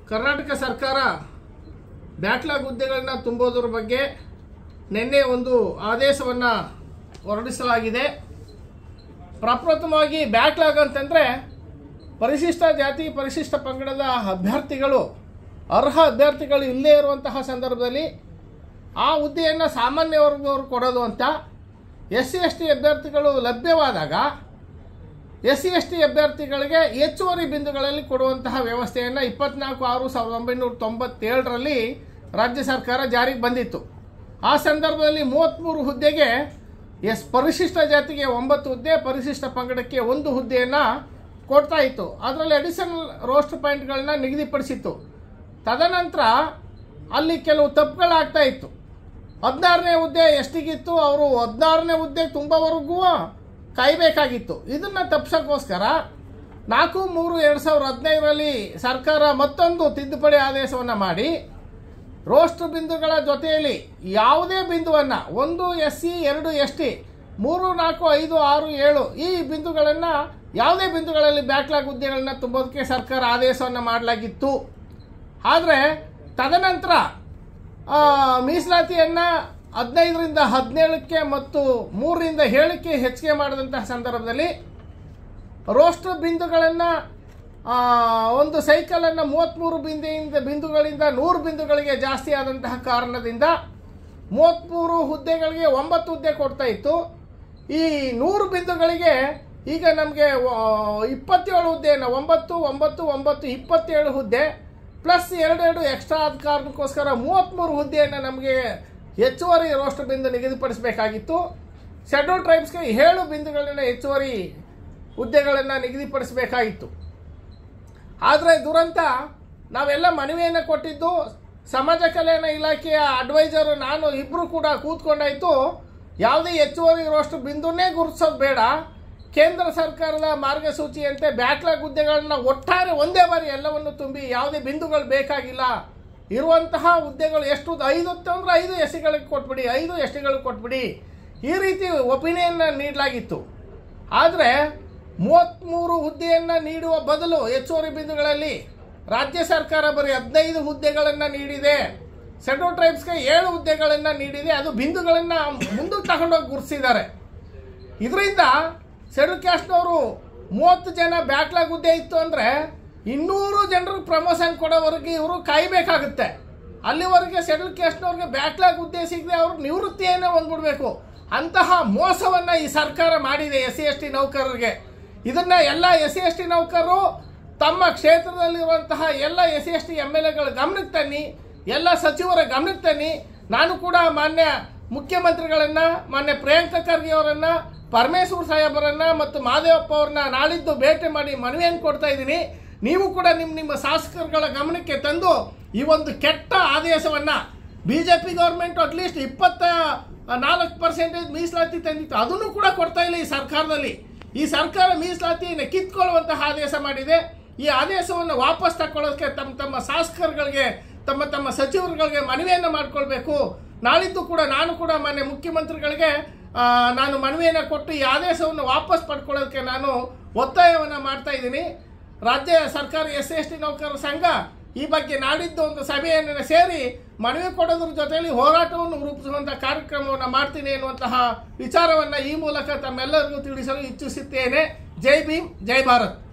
ಕರ್ನಾಟಕ ಸರ್ಕಾರ ಬ್ಯಾಕ್ಲಾಗ್ ಹುದ್ದೆಗಳನ್ನ ತುಂಬೋದ್ರ ಬಗ್ಗೆ ನಿನ್ನೆ ಒಂದು ಆದೇಶವನ್ನು ಹೊರಡಿಸಲಾಗಿದೆ ಪ್ರಪ್ರಥಮವಾಗಿ ಬ್ಯಾಕ್ಲಾಗ್ ಅಂತಂದರೆ ಪರಿಶಿಷ್ಟ ಜಾತಿ ಪರಿಶಿಷ್ಟ ಪಂಗಡದ ಅಭ್ಯರ್ಥಿಗಳು ಅರ್ಹ ಅಭ್ಯರ್ಥಿಗಳು ಇಲ್ಲೇ ಇರುವಂತಹ ಸಂದರ್ಭದಲ್ಲಿ ಆ ಹುದ್ದೆಯನ್ನು ಸಾಮಾನ್ಯ ವರ್ಗದವರು ಕೊಡೋದು ಅಂತ ಎಸ್ ಸಿ ಎಸ್ ಟಿ ಅಭ್ಯರ್ಥಿಗಳು ಲಭ್ಯವಾದಾಗ ಎಸ್ ಸಿ ಎಸ್ ಟಿ ಅಭ್ಯರ್ಥಿಗಳಿಗೆ ಹೆಚ್ಚುವರಿ ಬಿಂದುಗಳಲ್ಲಿ ಕೊಡುವಂತಹ ವ್ಯವಸ್ಥೆಯನ್ನು ಇಪ್ಪತ್ನಾಲ್ಕು ಆರು ಸಾವಿರದ ಒಂಬೈನೂರ ತೊಂಬತ್ತೇಳರಲ್ಲಿ ರಾಜ್ಯ ಸರ್ಕಾರ ಜಾರಿಗೆ ಬಂದಿತ್ತು ಆ ಸಂದರ್ಭದಲ್ಲಿ ಮೂವತ್ತ್ಮೂರು ಹುದ್ದೆಗೆ ಎಸ್ ಪರಿಶಿಷ್ಟ ಜಾತಿಗೆ ಒಂಬತ್ತು ಹುದ್ದೆ ಪರಿಶಿಷ್ಟ ಪಂಗಡಕ್ಕೆ ಒಂದು ಹುದ್ದೆಯನ್ನು ಕೊಡ್ತಾ ಇತ್ತು ಅದರಲ್ಲಿ ಅಡಿಷನಲ್ ರೋಸ್ಟರ್ ಪಾಯಿಂಟ್ಗಳನ್ನ ನಿಗದಿಪಡಿಸಿತ್ತು ತದನಂತರ ಅಲ್ಲಿ ಕೆಲವು ತಪ್ಪುಗಳಾಗ್ತಾ ಇತ್ತು ಹದಿನಾರನೇ ಹುದ್ದೆ ಎಷ್ಟಿಗಿತ್ತು ಅವರು ಹದಿನಾರನೇ ಹುದ್ದೆ ತುಂಬವರೆಗೂ ಕಾಯಬೇಕಾಗಿತ್ತು ಇದನ್ನು ತಪ್ಪಿಸೋಕ್ಕೋಸ್ಕರ ನಾಲ್ಕು ಮೂರು ಎರಡು ಸಾವಿರದ ಹದಿನೈದರಲ್ಲಿ ಸರ್ಕಾರ ಮತ್ತೊಂದು ತಿದ್ದುಪಡಿ ಆದೇಶವನ್ನು ಮಾಡಿ ರೋಸ್ಟರ್ ಬಿಂದುಗಳ ಜೊತೆಯಲ್ಲಿ ಯಾವುದೇ ಬಿಂದುವನ್ನು ಒಂದು ಎಸ್ ಸಿ ಎರಡು ಎಸ್ ಟಿ ಮೂರು ನಾಲ್ಕು ಐದು ಆರು ಏಳು ಈ ಬಿಂದುಗಳನ್ನು ಯಾವುದೇ ಬಿಂದುಗಳಲ್ಲಿ ಬ್ಯಾಕ್ಲಾಗ್ ಹುದ್ದೆಗಳನ್ನ ತುಂಬೋದಕ್ಕೆ ಸರ್ಕಾರ ಆದೇಶವನ್ನು ಮಾಡಲಾಗಿತ್ತು ಆದರೆ ತದನಂತರ ಆ, ಮೀಸಲಾತಿಯನ್ನು ಹದಿನೈದರಿಂದ ಹದಿನೇಳಕ್ಕೆ ಮತ್ತು ಮೂರರಿಂದ ಏಳಕ್ಕೆ ಹೆಚ್ಚಿಗೆ ಮಾಡಿದಂತಹ ಸಂದರ್ಭದಲ್ಲಿ ರೋಸ್ಟರ್ ಬಿಂದುಗಳನ್ನು ಒಂದು ಸೈಕಲನ್ನು ಮೂವತ್ತ್ಮೂರು ಬಿಂದಿಯಿಂದ ಬಿಂದುಗಳಿಂದ ನೂರು ಬಿಂದುಗಳಿಗೆ ಜಾಸ್ತಿ ಆದಂತಹ ಕಾರಣದಿಂದ ಮೂವತ್ತ್ಮೂರು ಹುದ್ದೆಗಳಿಗೆ ಒಂಬತ್ತು ಹುದ್ದೆ ಕೊಡ್ತಾ ಇತ್ತು ಈ ನೂರು ಬಿಂದುಗಳಿಗೆ ಈಗ ನಮಗೆ ಇಪ್ಪತ್ತೇಳು ಹುದ್ದೆಯನ್ನು ಒಂಬತ್ತು ಒಂಬತ್ತು ಒಂಬತ್ತು ಇಪ್ಪತ್ತೇಳು ಹುದ್ದೆ ಪ್ಲಸ್ ಎರಡೆರಡು ಎಕ್ಸ್ಟ್ರಾ ಆದ ಕಾರಣಕ್ಕೋಸ್ಕರ ಮೂವತ್ತ್ಮೂರು ಹುದ್ದೆಯನ್ನು ನಮಗೆ ಹೆಚ್ಚುವರಿ ರೋಸ್ಟರ್ ಬಿಂದು ನಿಗದಿಪಡಿಸಬೇಕಾಗಿತ್ತು ಶೆಡ್ಯೂಲ್ ಟ್ರೈಬ್ಸ್ಗೆ ಏಳು ಬಿಂದುಗಳನ್ನ ಹೆಚ್ಚುವರಿ ಹುದ್ದೆಗಳನ್ನು ನಿಗದಿಪಡಿಸಬೇಕಾಗಿತ್ತು ಆದರೆ ದುರಂತ ನಾವೆಲ್ಲ ಮನವಿಯನ್ನು ಕೊಟ್ಟಿದ್ದು ಸಮಾಜ ಕಲ್ಯಾಣ ಇಲಾಖೆಯ ಅಡ್ವೈಸರು ನಾನು ಇಬ್ಬರು ಕೂಡ ಕೂತ್ಕೊಂಡಾಯ್ತು ಯಾವುದೇ ಹೆಚ್ಚುವರಿ ರೋಸ್ಟರ್ ಬಿಂದುನೇ ಗುರುತಿಸೋದು ಬೇಡ ಕೇಂದ್ರ ಸರ್ಕಾರದ ಮಾರ್ಗಸೂಚಿಯಂತೆ ಬ್ಯಾಕ್ಲಾಗ್ ಹುದ್ದೆಗಳನ್ನ ಒಟ್ಟಾರೆ ಒಂದೇ ಬಾರಿ ಎಲ್ಲವನ್ನು ತುಂಬಿ ಯಾವುದೇ ಬಿಂದುಗಳು ಬೇಕಾಗಿಲ್ಲ ಇರುವಂತಹ ಹುದ್ದೆಗಳು ಎಷ್ಟು ಐದು ಅಂದ್ರೆ ಐದು ಎಸ್ ಸಿಗಳಿಗೆ ಕೊಟ್ಬಿಡಿ ಐದು ಎಸ್ ಟಿಗಳಿಗೆ ಕೊಟ್ಬಿಡಿ ಈ ರೀತಿ ಒಪಿನಿಯನ್ನ ನೀಡಲಾಗಿತ್ತು ಆದರೆ ಮೂವತ್ತ್ಮೂರು ಹುದ್ದೆಯನ್ನು ನೀಡುವ ಬದಲು ಹೆಚ್ಚುವರಿ ಬಿಂದುಗಳಲ್ಲಿ ರಾಜ್ಯ ಸರ್ಕಾರ ಬರೀ ಹದಿನೈದು ಹುದ್ದೆಗಳನ್ನು ನೀಡಿದೆ ಶೆಡ್ಯೂಲ್ ಟ್ರೈಬ್ಸ್ಗೆ ಏಳು ಹುದ್ದೆಗಳನ್ನು ನೀಡಿದೆ ಅದು ಬಿಂದುಗಳನ್ನು ಮುಂದಕ್ಕೆ ತಗೊಂಡೋಗಿ ಗುರುತಿಸಿದ್ದಾರೆ ಇದರಿಂದ ಶೆಡ್ಯೂಲ್ ಕ್ಯಾಸ್ಟ್ನವರು ಮೂವತ್ತು ಜನ ಬ್ಯಾಕ್ಲಾಗ್ ಹುದ್ದೆ ಇತ್ತು ಅಂದರೆ ಇನ್ನೂರು ಜನರಿಗೆ ಪ್ರಮೋಷನ್ ಕೊಡೋವರೆಗೆ ಇವರು ಕಾಯಬೇಕಾಗುತ್ತೆ ಅಲ್ಲಿವರೆಗೆ ಶೆಡ್ಯೂಲ್ ಕ್ಯಾಸ್ಟ್ನವ್ರಿಗೆ ಬ್ಯಾಕ್ಲಾಗ್ ಹುದ್ದೆ ಸಿಗದೆ ಅವರು ನಿವೃತ್ತಿಯನ್ನೇ ಹೊಂದ್ಬಿಡ್ಬೇಕು ಅಂತಹ ಮೋಸವನ್ನು ಈ ಸರ್ಕಾರ ಮಾಡಿದೆ ಎಸ್ ಸಿ ಎಸ್ ಟಿ ನೌಕರರಿಗೆ ಇದನ್ನ ಎಲ್ಲ ಎಸ್ ಸಿ ಎಸ್ ಟಿ ನೌಕರರು ತಮ್ಮ ಕ್ಷೇತ್ರದಲ್ಲಿರುವಂತಹ ಎಲ್ಲ S C S T M L ಎಗಳ ಗಮನಕ್ಕೆ ತನ್ನಿ ಎಲ್ಲ ಸಚಿವರ ಗಮನಕ್ಕೆ ತನ್ನಿ ನಾನು ಕೂಡ ಮಾನ್ಯ ಮುಖ್ಯಮಂತ್ರಿಗಳನ್ನ ಮಾನ್ಯ ಪ್ರಿಯಾಂಕ ಖರ್ಗೆ ಅವರನ್ನ ಪರಮೇಶ್ವರ್ ಸಾಹೇಬರನ್ನ ಮತ್ತು ಮಾದೇವಪ್ಪ ಅವ್ರನ್ನ ನಾಳಿದ್ದು ಭೇಟಿ ಮಾಡಿ ಮನವಿಯನ್ನು ಕೊಡ್ತಾ ಇದ್ದೀನಿ ನೀವು ಕೂಡ ನಿಮ್ಮ ನಿಮ್ಮ ಶಾಸಕರುಗಳ ಗಮನಕ್ಕೆ ತಂದು ಈ ಒಂದು ಕೆಟ್ಟ ಆದೇಶವನ್ನ ಬಿಜೆಪಿ ಗೌರ್ಮೆಂಟ್ ಅಟ್ಲೀಸ್ಟ್ ಇಪ್ಪತ್ತ ನಾಲ್ಕು ಪರ್ಸೆಂಟೇಜ್ ಮೀಸಲಾತಿ ತಂದಿತ್ತು ಅದನ್ನು ಕೂಡ ಕೊಡ್ತಾ ಇಲ್ಲ ಈ ಸರ್ಕಾರದಲ್ಲಿ ಈ ಸರ್ಕಾರ ಮೀಸಲಾತಿಯನ್ನು ಕಿತ್ಕೊಳ್ಳುವಂತಹ ಆದೇಶ ಮಾಡಿದೆ ಈ ಆದೇಶವನ್ನು ವಾಪಸ್ ತಗೊಳ್ಳೋದಕ್ಕೆ ತಮ್ಮ ತಮ್ಮ ಶಾಸಕರುಗಳಿಗೆ ತಮ್ಮ ತಮ್ಮ ಸಚಿವರುಗಳಿಗೆ ಮನವಿಯನ್ನು ಮಾಡಿಕೊಳ್ಬೇಕು ನಾಳಿದ್ದು ಕೂಡ ನಾನು ಕೂಡ ಮಾನ್ಯ ಮುಖ್ಯಮಂತ್ರಿಗಳಿಗೆ ಆ, ನಾನು ಮನವಿಯನ್ನು ಕೊಟ್ಟು ಈ ಆದೇಶವನ್ನು ವಾಪಸ್ ಪಡ್ಕೊಳ್ಳೋದಕ್ಕೆ ನಾನು ಒತ್ತಾಯವನ್ನು ಮಾಡ್ತಾ ಇದ್ದೀನಿ ರಾಜ್ಯ ಸರ್ಕಾರ ಎಸ್ ಎಸ್ ಟಿ ನೌಕರರ ಸಂಘ ಈ ಬಗ್ಗೆ ನಾಡಿದ್ದು ಒಂದು ಸಭೆಯನ್ನು ಸೇರಿ ಮನವಿ ಕೊಡೋದ್ರ ಜೊತೆಯಲ್ಲಿ ಹೋರಾಟವನ್ನು ರೂಪಿಸುವಂತಹ ಕಾರ್ಯಕ್ರಮವನ್ನು ಮಾಡ್ತೀನಿ ಎನ್ನುವಂತಹ ವಿಚಾರವನ್ನು ಈ ಮೂಲಕ ತಮ್ಮೆಲ್ಲರಿಗೂ ತಿಳಿಸಲು ಇಚ್ಛಿಸುತ್ತೇನೆ ಜೈ ಭೀಮ್ ಜೈ ಭಾರತ್